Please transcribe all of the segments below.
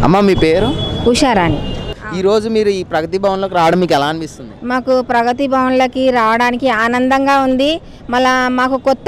అమ్మ మీ పేరు ఉషారాణి ఈరోజు మీరు ఈ ప్రగతి భవన్లోకి రావడం మీకు ఎలా అనిపిస్తుంది మాకు ప్రగతి భవన్లకి రావడానికి ఆనందంగా ఉంది మళ్ళా మాకు కొత్త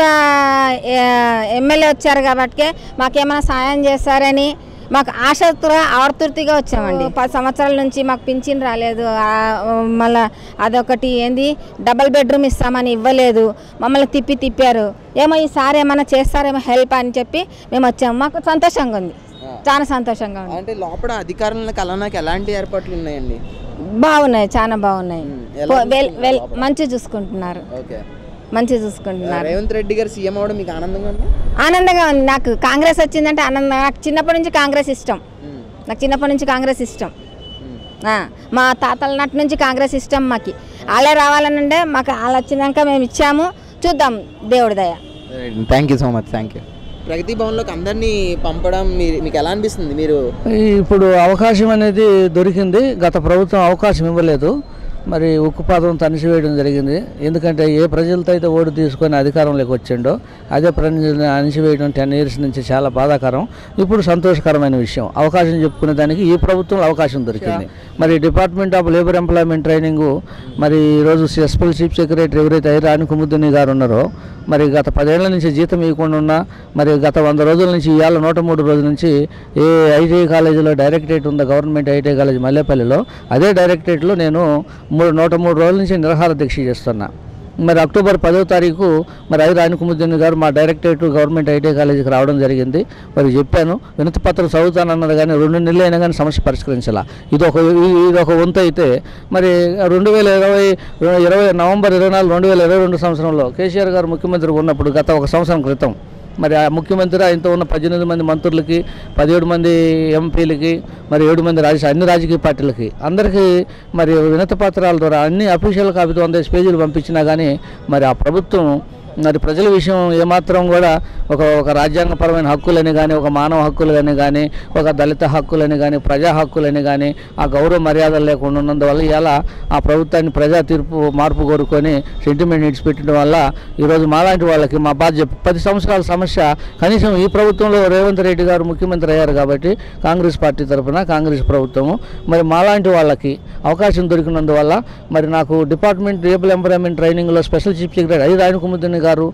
ఎమ్మెల్యే వచ్చారు కాబట్టి మాకేమైనా సాయం చేస్తారని మాకు ఆసక్తిగా ఆర్తుర్తిగా వచ్చామండి పది సంవత్సరాల నుంచి మాకు పింఛన్ రాలేదు ఆ, మళ్ళా అదొకటి ఏంది డబల్ బెడ్రూమ్ ఇస్తామని ఇవ్వలేదు మమ్మల్ని తిప్పి తిప్పారు ఏమో ఈసారి ఏమైనా చేస్తారేమో హెల్ప్ అని చెప్పి మేము వచ్చాము మాకు సంతోషంగా ఉంది చాలా సంతోషంగా ఉంది అంటే లోపల అధికారులకు కలవడానికి ఎలాంటి ఏర్పాట్లు ఉన్నాయండి బాగున్నాయి చాలా బాగున్నాయి మ్మ్. ఎలా పో- వెల్ చూసుకుంటారు వెల్ లోపల? మంచిగా చూసుకుంటున్నారు ఓకే మంచిగా చూసుకుంటున్నారు రేవంత్ రెడ్డి గారు సీఎం అవడం మీకు ఆనందంగా ఉందా ఆనందంగా ఉంది నాకు కాంగ్రెస్ వచ్చిందంటే ఆనందంగా నాకు చిన్నప్పటి నుంచి కాంగ్రెస్ ఇష్టం ఉమ్, నాకు చిన్నప్పటి నుంచి కాంగ్రెస్ ఇష్టం ఉమ్. ఆ, మా తాతల నాటి నుంచి కాంగ్రెస్ ఇష్టం మాకు వాళ్ళే రావాలనంటే మాకు వాళ్ళు వచ్చినాక మేము ఇచ్చాము చూద్దాం దేవుడి దయ thank you so much thank you Pragathi భవన్లోకి అందరినీ పంపడం మీరు మీకు ఎలా అనిపిస్తుంది మీరు ఇప్పుడు అవకాశం అనేది దొరికింది గత ప్రభుత్వం అవకాశం ఇవ్వలేదు మరి ఉక్కుపాదం తనిసివేయడం జరిగింది ఎందుకంటే ఏ ప్రజలతో అయితే ఓటు తీసుకొని అధికారంలోకి వచ్చిండో అదే ప్రజలను అణిచివేయడం టెన్ ఇయర్స్ నుంచి చాలా బాధాకరం ఇప్పుడు సంతోషకరమైన విషయం అవకాశం చెప్పుకునే దానికి ఈ ప్రభుత్వంలో అవకాశం దొరికింది మరి department of labour employment training మరి ఈరోజు ఎస్పల్ చీఫ్ సెక్రటరీ ఎవరైతే ఐరాని కుముద్దుని గారు ఉన్నారో మరి గత పదేళ్ల నుంచి జీతం ఇవ్వకుండా ఉన్నా మరి గత వంద రోజుల నుంచి ఇవాళ నూట మూడు రోజుల నుంచి ఏ ఐటీఐ కాలేజీలో డైరెక్టరేట్ ఉందో గవర్నమెంట్ ఐటీఐ కాలేజ్ మల్లేపల్లిలో అదే డైరెక్టరేట్లో నేను మూడు నూట మూడు రోజుల నుంచి నిరహార దీక్ష చేస్తున్నా మరి అక్టోబర్ పదో తారీఖు మరి ఐ రాణికుముద్దీన్ గారు మా డైరెక్టరేట్ గవర్నమెంట్ ఐటీఐ కాలేజీకి రావడం జరిగింది మరి చెప్పాను వినతి పత్రం చదువుతానన్నది కానీ రెండు నెలలు అయినా కానీ సమస్య పరిష్కరించాల ఇది ఒక ఇది ఒక వంతు అయితే మరి రెండు వేల ఇరవై ఇరవై నవంబర్ ఇరవై నాలుగు రెండు వేల ఇరవై రెండు సంవత్సరంలో కేసీఆర్ గారు ముఖ్యమంత్రి ఉన్నప్పుడు గత ఒక సంవత్సరం క్రితం మరి ఆ ముఖ్యమంత్రి ఆయనతో ఉన్న పద్దెనిమిది మంది మంత్రులకి పదిహేడు మంది ఎంపీలకి మరి ఏడు మంది రాజ అన్ని రాజకీయ పార్టీలకి అందరికీ మరి వినతి పత్రాల ద్వారా అన్ని అఫీషియల్ కాపీతో వంద పేజీలు పంపించినా కానీ మరి ఆ ప్రభుత్వం మరి ప్రజల విషయం ఏమాత్రం కూడా ఒక ఒక రాజ్యాంగపరమైన హక్కులని కానీ ఒక మానవ హక్కులని కానీ ఒక దళిత హక్కులని కానీ ప్రజా హక్కులని కానీ ఆ గౌరవ మర్యాదలు లేకుండా ఉన్నందువల్ల ఇలా ఆ ప్రభుత్వాన్ని ప్రజా తీర్పు మార్పు కోరుకొని సెంటిమెంట్ ఇడిచిపెట్టడం వల్ల ఈరోజు మాలాంటి వాళ్ళకి మా బాధ్యత పది సంవత్సరాల సమస్య కనీసం ఈ ప్రభుత్వంలో రేవంత్ రెడ్డి గారు ముఖ్యమంత్రి అయ్యారు కాబట్టి కాంగ్రెస్ పార్టీ తరఫున కాంగ్రెస్ ప్రభుత్వము మరి మాలాంటి వాళ్ళకి అవకాశం దొరికినందువల్ల మరి నాకు డిపార్ట్మెంట్ లేబర్ ఎంప్లాయ్మెంట్ ట్రైనింగ్లో స్పెషల్ చీఫ్ సెక్రటరీ ఐ రాయనకుముద్దిని గారు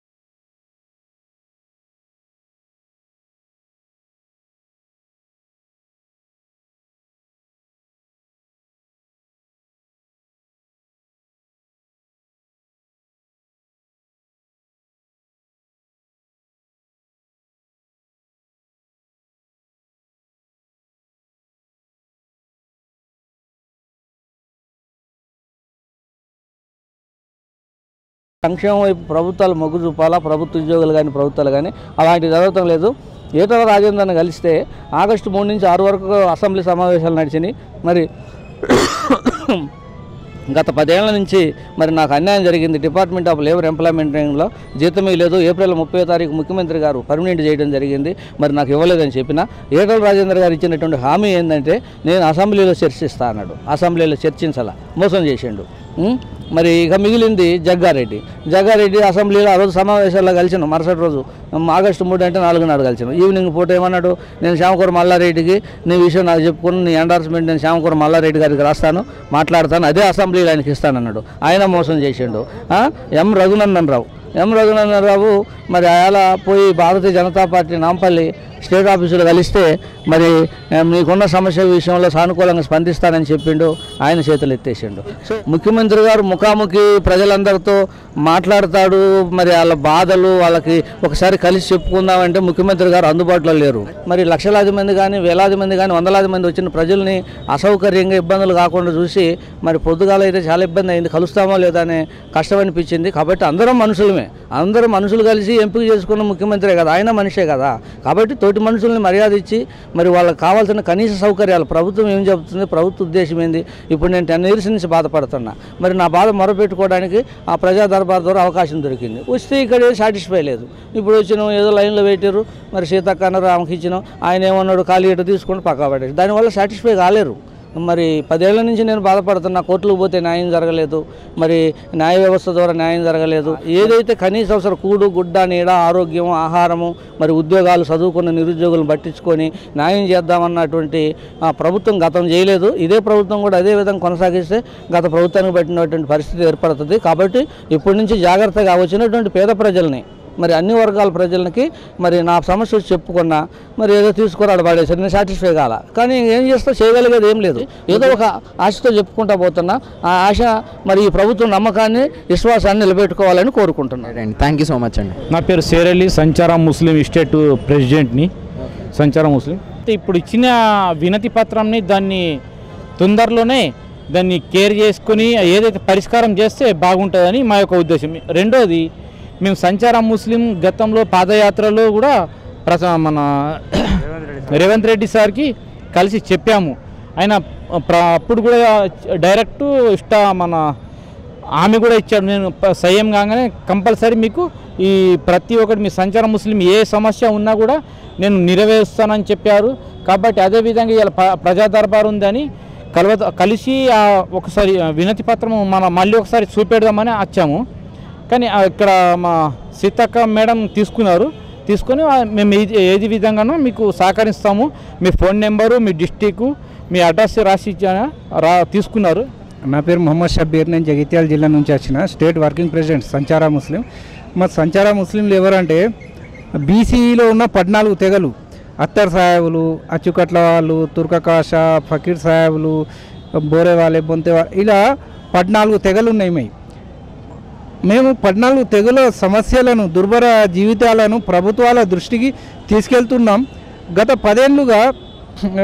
సంక్షేమం వైపు ప్రభుత్వాలు మొగ్గు చూపాలా ప్రభుత్వ ఉద్యోగులు కానీ ప్రభుత్వాలు కానీ అలాంటివి జరగటం లేదు ఏటో రాజేంద్రని కలిస్తే ఆగస్టు మూడు నుంచి ఆరు వరకు అసెంబ్లీ సమావేశాలు నడిచినాయి మరి గత పదేళ్ల నుంచి మరి నాకు అన్యాయం జరిగింది డిపార్ట్మెంట్ ఆఫ్ లేబర్ ఎంప్లాయ్మెంట్ ట్రైనింగ్లో జీతమే లేదు ఏప్రిల్ ముప్పై తారీఖు ముఖ్యమంత్రి గారు పర్మనెంట్ చేయడం జరిగింది మరి నాకు ఇవ్వలేదని చెప్పిన ఏటల రాజేంద్ర గారు ఇచ్చినటువంటి హామీ ఏంటంటే నేను అసెంబ్లీలో చర్చిస్తా అన్నాడు అసెంబ్లీలో చర్చించాల మోసం చేసిండు ఉం? మరి ఇక మిగిలింది జగ్గారెడ్డి జగ్గారెడ్డి అసెంబ్లీలో ఆ రోజు సమావేశాల్లో కలిసాను మరుసటి రోజు ఉమ్, ఆగస్టు మూడు అంటే నాలుగు నాడు కలిసాను ఈవినింగ్ పూట ఏమన్నాడు నేను శ్యామకూర మల్లారెడ్డికి నీ విషయం నాకు చెప్పుకుని నీ ఎండార్స్మెంట్ నేను శ్యామకూర మల్లారెడ్డి గారికి రాస్తాను మాట్లాడతాను అదే అసెంబ్లీలో ఆయనకి ఇస్తానన్నాడు ఆయన మోసం చేసిండు ఆ? ఎం రఘునందన్ రావు ఎం రఘునందన్ రావు మరి అలా పోయి భారతీయ జనతా పార్టీ నాంపల్లి స్టేట్ ఆఫీసులో కలిస్తే మరి ఆ, మీకున్న సమస్య విషయంలో సానుకూలంగా స్పందిస్తానని చెప్పిండు ఆయన చేతులు ఎత్తేసిండు సో ముఖ్యమంత్రి గారు ముఖాముఖి ప్రజలందరితో మాట్లాడతాడు మరి వాళ్ళ బాధలు వాళ్ళకి ఒకసారి కలిసి చెప్పుకుందామంటే ముఖ్యమంత్రి గారు అందుబాటులో లేరు మరి లక్షలాది మంది కానీ వేలాది మంది కానీ వందలాది మంది వచ్చిన ప్రజల్ని అసౌకర్యంగా ఇబ్బందులు కాకుండా చూసి మరి పొద్దుగాల అయితే చాలా ఇబ్బంది అయింది కలుస్తామో లేదా అనే కష్టం అనిపించింది కాబట్టి అందరం మనుషులమే అందరూ మనుషులు కలిసి ఎంపిక చేసుకున్న ముఖ్యమంత్రే కదా ఆయన మనిషే కదా కాబట్టి తోటి మనుషుల్ని మర్యాద ఇచ్చి మరి వాళ్ళకి కావాల్సిన కనీస సౌకర్యాలు ప్రభుత్వం ఏం చెబుతుంది ప్రభుత్వ ఉద్దేశం ఏంది ఇప్పుడు నేను టెన్ ఇయర్స్ నుంచి బాధపడుతున్నా మరి నా బాధ మొరపెట్టుకోవడానికి ఆ ప్రజా దర్బార్ ద్వారా అవకాశం దొరికింది వస్తే ఇక్కడ సాటిస్ఫై లేదు ఇప్పుడు వచ్చిన ఏదో లైన్లో పెట్టారు మరి సీతక్క అన్నారు ఆమెకి ఇచ్చినాం ఆయన ఏమన్నాడు ఖాళీ ఇటు తీసుకొని పక్కా పడేసి దానివల్ల సాటిస్ఫై కాలేరు మరి పదేళ్ల నుంచి నేను బాధపడుతున్నా కోర్టులకు పోతే న్యాయం జరగలేదు మరి న్యాయ వ్యవస్థ ద్వారా న్యాయం జరగలేదు ఏదైతే కనీస అవసరం కూడు గుడ్డ నీడ ఆరోగ్యం ఆహారము మరి ఉద్యోగాలు చదువుకున్న నిరుద్యోగులను పట్టించుకొని న్యాయం చేద్దామన్నటువంటి ఆ, ప్రభుత్వం గతం చేయలేదు ఇదే ప్రభుత్వం కూడా అదే విధంగా కొనసాగిస్తే గత ప్రభుత్వానికి పట్టినటువంటి పరిస్థితి ఏర్పడుతుంది కాబట్టి ఇప్పటి నుంచి జాగ్రత్తగా వచ్చినటువంటి పేద ప్రజల్ని మరి అన్ని వర్గాల ప్రజలకి మరి నా సమస్య వచ్చి చెప్పుకున్నా మరి ఏదో తీసుకురాడు పడేసారు నేను సాటిస్ఫై కాల కానీ ఏం చేస్తా చేయగలిగేది ఏం లేదు ఏదో ఒక ఆశతో చెప్పుకుంటా పోతున్నా ఆ ఆశ మరి ఈ ప్రభుత్వం నమ్మకాన్ని విశ్వాసాన్ని నిలబెట్టుకోవాలని కోరుకుంటున్నాను అండి థ్యాంక్ యూ సో మచ్ అండి నా పేరు సేరలి సంచారం ముస్లిం స్టేట్ ప్రెసిడెంట్ని సంచారం ముస్లిం ఇప్పుడు ఇచ్చిన వినతి పత్రంని దాన్ని తొందరలోనే దాన్ని కేర్ చేసుకుని ఏదైతే పరిష్కారం చేస్తే బాగుంటుందని మా యొక్క ఉద్దేశం రెండోది మేము సంచారం ముస్లిం గతంలో పాదయాత్రలో కూడా ప్రస మన రేవంత్ రెడ్డి సార్కి కలిసి చెప్పాము ఆయన ప్ర- అప్పుడు కూడా డైరెక్ట్ ఇష్ట మన ఆమె కూడా ఇచ్చాడు నేను ప- సీఎం కాగానే కంపల్సరీ మీకు ఈ ప్రతి ఒక్కటి మీ సంచార ముస్లిం ఏ సమస్య ఉన్నా కూడా నేను నెరవేరుస్తానని చెప్పారు కాబట్టి అదేవిధంగా ఇలా ప- ప్రజా దర్బార్ ఉందని కలవ కలిసి ఆ ఒకసారి ఆ వినతి పత్రం మన మళ్ళీ ఒకసారి చూపెడదామని వచ్చాము కానీ ఆ ఇక్కడ మా సీతక్క మేడం తీసుకున్నారు తీసుకొని ఆ మేము ఏది ఏది విధంగానో మీకు సహకరిస్తాము మీ ఫోన్ నెంబరు మీ డిస్టిక్ మీ అడ్రస్ రాసి ఇచ్చా- రా తీసుకున్నారు నా పేరు మొహమ్మద్ షబ్బీర్ నేను జగిత్యాల జిల్లా నుంచి వచ్చిన స్టేట్ వర్కింగ్ ప్రెసిడెంట్ సంచారా ముస్లిం మా సంచారా ముస్లింలు ఎవరంటే బీసీలో ఉన్న పద్నాలుగు తెగలు అత్తర్ సాహెబులు అచ్చుకట్ల వాళ్ళు తుర్కకాష ఫకీర్ సాహెబులు బోరేవాలే బొంతేవా ఇలా పద్నాలుగు తెగలు ఉన్నాయి మై మేము పద్నాలుగు తెగుల సమస్యలను దుర్భర జీవితాలను ప్రభుత్వాల దృష్టికి తీసుకెళ్తున్నాం గత పదేళ్లుగా ఆ,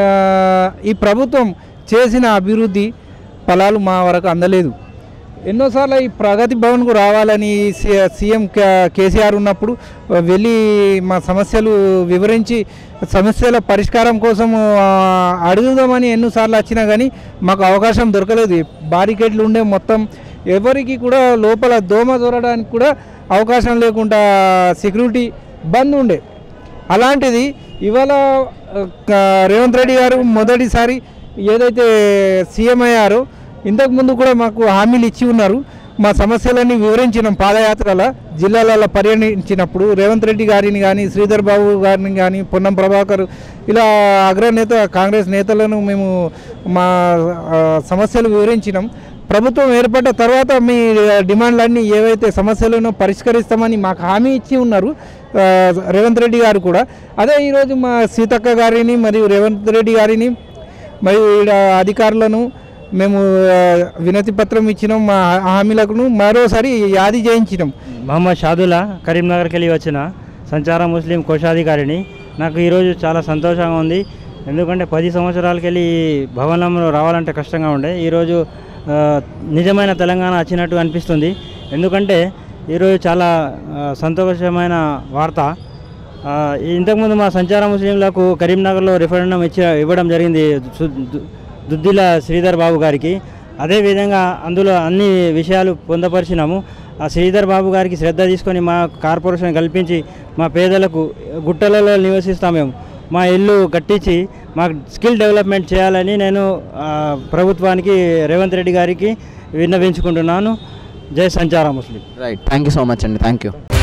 ఈ ప్రభుత్వం చేసిన అభివృద్ధి ఫలాలు మా వరకు అందలేదు ఎన్నోసార్లు ఈ ప్రగతి భవన్కు రావాలని సి- సీఎం కే- కేసీఆర్ ఉన్నప్పుడు వెళ్ళి మా సమస్యలు వివరించి సమస్యల పరిష్కారం కోసం ఆ, అడుగుదామని ఎన్నోసార్లు వచ్చినా కానీ మాకు అవకాశం దొరకలేదు బారికేడ్లు ఉండే మొత్తం ఎవరికి కూడా లోపల దోమ దొరడానికి కూడా అవకాశం లేకుండా సెక్యూరిటీ బంద్ ఉండే అలాంటిది ఇవాళ ఆ, క- రేవంత్ రెడ్డి గారు మొదటిసారి ఏదైతే సీఎం అయ్యారో ఇంతకుముందు కూడా మాకు హామీలు ఇచ్చి ఉన్నారు మా సమస్యలన్నీ వివరించినాం పాదయాత్రల జిల్లాలలో పర్యటించినప్పుడు రేవంత్ రెడ్డి గారిని కానీ శ్రీధర్ బాబు గారిని కానీ పొన్నం ప్రభాకర్ ఇలా అగ్రనేత కాంగ్రెస్ నేతలను మేము మా ఆ, సమస్యలు వివరించినాం ప్రభుత్వం ఏర్పడ్డ తర్వాత మీ డిమాండ్లన్నీ ఏవైతే సమస్యలను పరిష్కరిస్తామని మాకు హామీ ఇచ్చి ఉన్నారు ఆ, రేవంత్ రెడ్డి గారు కూడా అదే ఈరోజు మా సీతక్క గారిని మరియు రేవంత్ రెడ్డి గారిని మరియు ఈడ అధికారులను మేము ఆ, వినతి పత్రం ఇచ్చినాం మా హామీలకు మరోసారి యాది చేయించినాం మహమ్మద్ షాదుల్లా కరీంనగర్కి వెళ్ళి వచ్చిన సంచార ముస్లిం కోశాధికారిని నాకు ఈరోజు చాలా సంతోషంగా ఉంది ఎందుకంటే పది సంవత్సరాలకి వెళ్ళి ఈ భవనంలో రావాలంటే కష్టంగా ఉండే ఈరోజు ఆ, నిజమైన తెలంగాణ వచ్చినట్టు అనిపిస్తుంది ఎందుకంటే ఈరోజు చాలా ఆ, సంతోషమైన వార్త ఆ, ఇంతకుముందు మా సంచార ముస్లింలకు కరీంనగర్లో రిఫరెండం ఇచ్చి ఇవ్వడం జరిగింది సు- దు- దుద్దిల శ్రీధర్ బాబు గారికి అదేవిధంగా అందులో అన్ని విషయాలు పొందపరిచినాము ఆ శ్రీధర్ బాబు గారికి శ్రద్ధ తీసుకొని మా కార్పొరేషన్ కల్పించి మా పేదలకు గుట్టలలో నివసిస్తాం మేము మా ఇల్లు కట్టించి మాకు స్కిల్ డెవలప్మెంట్ చేయాలని నేను ఆ, ప్రభుత్వానికి రేవంత్ రెడ్డి గారికి విన్నవించుకుంటున్నాను జై సంచార ముస్లిం right thank you so much అండి థ్యాంక్ యూ